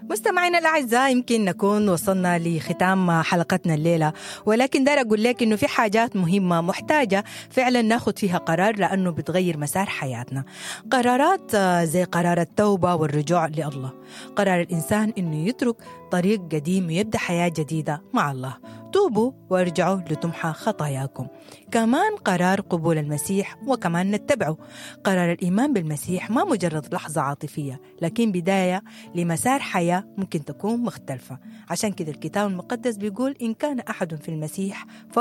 مستمعينا الأعزاء يمكن نكون وصلنا لختام حلقتنا الليلة ولكن دار أقول لك إنه في حاجات مهمة محتاجة فعلا ناخد فيها قرار لأنه بتغير مسار حياتنا قرارات زي قرار التوبة والرجوع لله قرار الإنسان إنه يترك طريق قديم ويبدأ حياة جديدة مع الله توبوا وارجعوا لتمحى خطاياكم كمان قرار قبول المسيح وكمان نتبعه قرار الإيمان بالمسيح ما مجرد لحظة عاطفية لكن بداية لمسار حياة ممكن تكون مختلفة عشان كده الكتاب المقدس بيقول إن كان أحد في المسيح